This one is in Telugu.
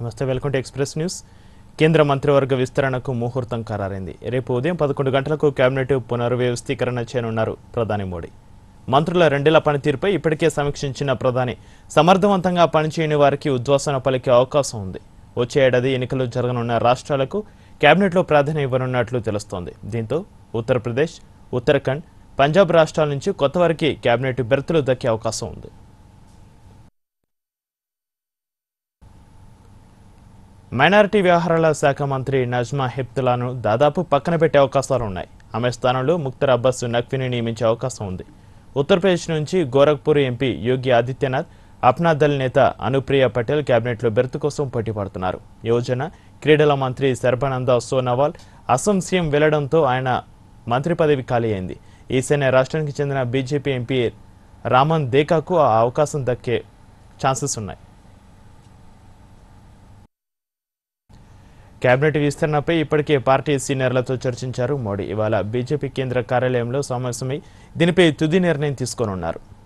నమస్తే వెల్కమ్ టు ఎక్స్ప్రెస్ న్యూస్ కేంద్ర మంత్రివర్గ విస్తరణకు ముహూర్తం ఖరారైంది రేపు ఉదయం పదకొండు గంటలకు కేబినెట్ పునర్వ్యవస్థీకరణ చేయనున్నారు ప్రధాని మోడీ మంత్రుల రెండేళ్ల పనితీరుపై ఇప్పటికే సమీక్షించిన ప్రధాని సమర్థవంతంగా పనిచేయని వారికి ఉద్వాసన పలికే అవకాశం ఉంది వచ్చే ఏడాది ఎన్నికలు జరగనున్న రాష్ట్రాలకు కేబినెట్లో ప్రాధాన్యం ఇవ్వనున్నట్లు తెలుస్తోంది దీంతో ఉత్తరప్రదేశ్ ఉత్తరాఖండ్ పంజాబ్ రాష్ట్రాల నుంచి కొత్త వారికి కేబినెట్ బెర్తులు దక్కే అవకాశం ఉంది మైనారిటీ వ్యవహారాల శాఖ మంత్రి నజ్మా హెప్తులాను దాదాపు పక్కన పెట్టే అవకాశాలు ఉన్నాయి ఆమె స్థానంలో ముక్తర్ అబ్బాస్ నఖ్వీని నియమించే అవకాశం ఉంది ఉత్తరప్రదేశ్ నుంచి గోరఖ్పూర్ ఎంపీ యోగి ఆదిత్యనాథ్ అప్నా దళ్ నేత అనుప్రియ పటేల్ కేబినెట్లో బెర్త్ కోసం పోటీ పడుతున్నారు యోజన క్రీడల మంత్రి సర్బానంద సోనోవాల్ అస్సాం సీఎం వెళ్లడంతో ఆయన మంత్రి పదవి ఖాళీ అయింది ఈశాన్య రాష్ట్రానికి చెందిన బీజేపీ ఎంపీ రామన్ దేకాకు ఆ అవకాశం దక్కే ఛాన్సెస్ ఉన్నాయి కేబినెట్ విస్తరణపై ఇప్పటికే పార్టీ సీనియర్లతో చర్చించారు మోడీ ఇవాళ బీజేపీ కేంద్ర కార్యాలయంలో సమావేశమై దీనిపై తుది నిర్ణయం తీసుకోనున్నారు